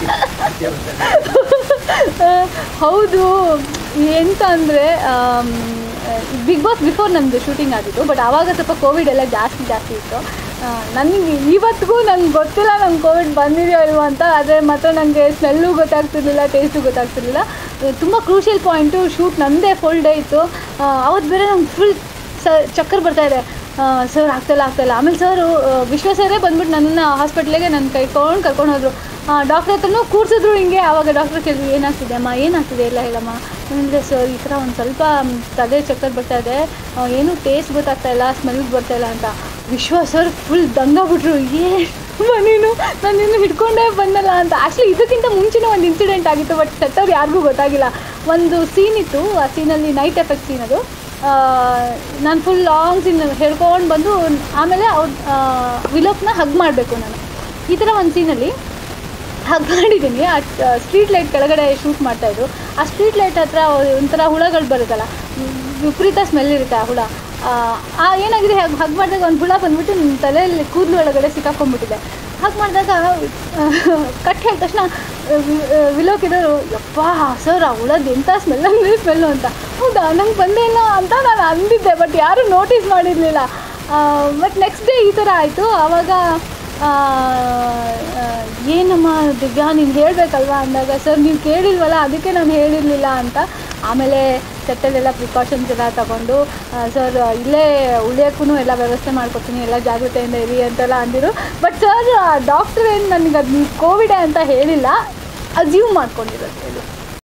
ಆ, ಹೌದು ಎಂತ ಅಂದರೆ ಬಿಗ್ ಬಾಸ್ ಬಿಫೋರ್ ನಮ್ಮದು ಶೂಟಿಂಗ್ ಆಗಿತ್ತು ಬಟ್ ಆವಾಗ ಸ್ವಲ್ಪ ಕೋವಿಡ್ ಎಲ್ಲ ಜಾಸ್ತಿ ಜಾಸ್ತಿ ಇತ್ತು ನನಗೆ ಇವತ್ತಿಗೂ ನಂಗೆ ಗೊತ್ತಿಲ್ಲ ನಂಗೆ ಕೋವಿಡ್ ಬಂದಿದೆಯೋ ಇಲ್ವೋ ಅಂತ ಆದರೆ ಮಾತ್ರ ನನಗೆ ಸ್ಮೆಲ್ಲು ಗೊತ್ತಾಗ್ತಿರ್ಲಿಲ್ಲ ಟೇಸ್ಟು ಗೊತ್ತಾಗ್ತಿರ್ಲಿಲ್ಲ ತುಂಬ ಕ್ರೂಷಿಯಲ್ ಪಾಯಿಂಟು ಶೂಟ್ ನಮ್ಮದೇ ಫುಲ್ ಡೇ ಇತ್ತು ಆ, ಅವತ್ತು ಬೇರೆ ನಂಗೆ ಫುಲ್ ಸ ಚಕ್ಕರ್ ಬರ್ತಾ ಇದೆ ಸರ್ ಆಗ್ತಾಯಿಲ್ಲ ಆಗ್ತಾಯಿಲ್ಲ ಆಮೇಲೆ ಸರು ವಿಶ್ವ ಸರೇ ಬಂದ್ಬಿಟ್ಟು ನನ್ನನ್ನು ಹಾಸ್ಪಿಟ್ಲಿಗೆ ನನ್ನ ಕೈಕೊಂಡು ಕರ್ಕೊಂಡು ಹೋದರು ಡಾಕ್ಟ್ರ್ ಹತ್ರನೂ ಕೂರಿಸಿದ್ರು ಹಿಂಗೆ ಆವಾಗ ಡಾಕ್ಟ್ರ್ ಕೇಳಿದ್ರು ಏನಾಗ್ತಿದೆ ಅಮ್ಮ ಏನಾಗ್ತಿದೆ ಇಲ್ಲ ಹೇಳಮ್ಮ ಅಂದರೆ ಸರ್ ಈ ಥರ ಒಂದು ಸ್ವಲ್ಪ ಮ್, ತಲೆ ಚಕ್ಕರ್ ಬರ್ತಾ ಇದೆ ಆ, ಏನೂ ಟೇಸ್ಟ್ ಗೊತ್ತಾಗ್ತಾ ಇಲ್ಲ ಸ್ಮೆಲ್ ಬರ್ತಾ ಇಲ್ಲ ಅಂತ ವಿಶ್ವ ಸರ್ ಫುಲ್ ದಂಗಾಗ್ಬಿಟ್ರು ಏ ನೀನು ನಾನು ನಿನ್ನ ಹಿಡ್ಕೊಂಡೇ ಬಂದಲ್ಲ ಅಂತ ಆ್ಯಕ್ಚುಲಿ ಇದಕ್ಕಿಂತ ಮುಂಚೆನೇ ಒಂದು ಇನ್ಸಿಡೆಂಟ್ ಆಗಿತ್ತು ಬಟ್ ಸೆಟ್ಟವ್ರು ಯಾರಿಗೂ ಗೊತ್ತಾಗಿಲ್ಲ ಒಂದು ಸೀನ್ ಇತ್ತು ಆ ಸೀನಲ್ಲಿ ನೈಟ್ ಎಫೆಕ್ಟ್ ಸೀನ್ ಅದು ನಾನು ಫುಲ್ ಲಾಂಗ್ ಸೀನ್ ಹೇಳ್ಕೊಂಡು ಬಂದು ಆಮೇಲೆ ಅವ್ರು ವಿಲೋಪ್ನ ಹಗ್ ಮಾಡಬೇಕು ನಾನು ಈ ಥರ ಒಂದು ಸೀನಲ್ಲಿ ಹಗ್ ಮಾಡಿದ್ದೀನಿ ಆ ಸ್ಟ್ರೀಟ್ ಲೈಟ್ ಕೆಳಗಡೆ ಶೂಟ್ ಮಾಡ್ತಾಯಿದ್ರು ಆ ಸ್ಟ್ರೀಟ್ ಲೈಟ್ ಹತ್ರ ಒಂಥರ ಹುಳಗಳು ಬರುತ್ತಲ್ಲ ವಿಪರೀತ ಸ್ಮೆಲ್ ಇರುತ್ತೆ ಆ ಹುಳ ಆ, ಆ ಏನಾಗಿದೆ ಹಗ್ ಹಗ್ ಮಾಡಿದಾಗ ಒಂದು ಹುಳ ಬಂದ್ಬಿಟ್ಟು ನನ್ನ ತಲೆಯಲ್ಲಿ ಕೂದಲು ಒಳಗಡೆ ಸಿಕ್ಕಾಕೊಂಡ್ಬಿಟ್ಟಿದೆ ಹಾಗೆ ಮಾಡಿದಾಗ ಕಟ್ ಹೇಳಿದ ತಕ್ಷಣ ವಿಲೋಕಿರೋರು ಯಪ್ಪ ಸರ್ ಆ ಹುಳದ ಎಂಥ ಸ್ಮೆಲ್ ಅಂದರೆ ಸ್ಮೆಲ್ಲು ಅಂತ ಹೌದಾ ನಂಗೆ ಬಂದೇ ಇಲ್ಲ ಅಂತ ನಾನು ಅಂದಿದ್ದೆ ಬಟ್ ಯಾರೂ ನೋಟಿಸ್ ಮಾಡಿರಲಿಲ್ಲ ಬಟ್ ನೆಕ್ಸ್ಟ್ ಡೇ ಈ ಥರ ಆಯಿತು ಆವಾಗ ಆ, ಆ, ಏನಮ್ಮ ದಿವ್ಯಾ ನೀನು ಹೇಳಬೇಕಲ್ವಾ ಅಂದಾಗ ಸರ್ ನೀವು ಕೇಳಿಲ್ವಲ್ಲ ಅದಕ್ಕೆ ನಾನು ಹೇಳಿರಲಿಲ್ಲ ಅಂತ ಆಮೇಲೆ ಸೆಟ್ಟಲ್ಲೆಲ್ಲ ಪ್ರಿಕಾಷನ್ಸ್ ಎಲ್ಲ ತಗೊಂಡು ಸರ್ ಇಲ್ಲೇ ಉಳಿಯೋಕ್ಕೂ ಎಲ್ಲ ವ್ಯವಸ್ಥೆ ಮಾಡ್ಕೊಡ್ತೀನಿ ಎಲ್ಲ ಜಾಗ್ರತೆಯಿಂದ ಇರಿ ಅಂತೆಲ್ಲ ಅಂದಿರು ಬಟ್ ಸರ್ ಡಾಕ್ಟ್ರ್ ಏನು ನನಗೆ ಅದು ಕೋವಿಡೆ ಅಂತ ಹೇಳಿಲ್ಲ ಅಸ್ಯೂಮ್ ಮಾಡ್ಕೊಂಡಿರೋದು ಎಲ್ಲ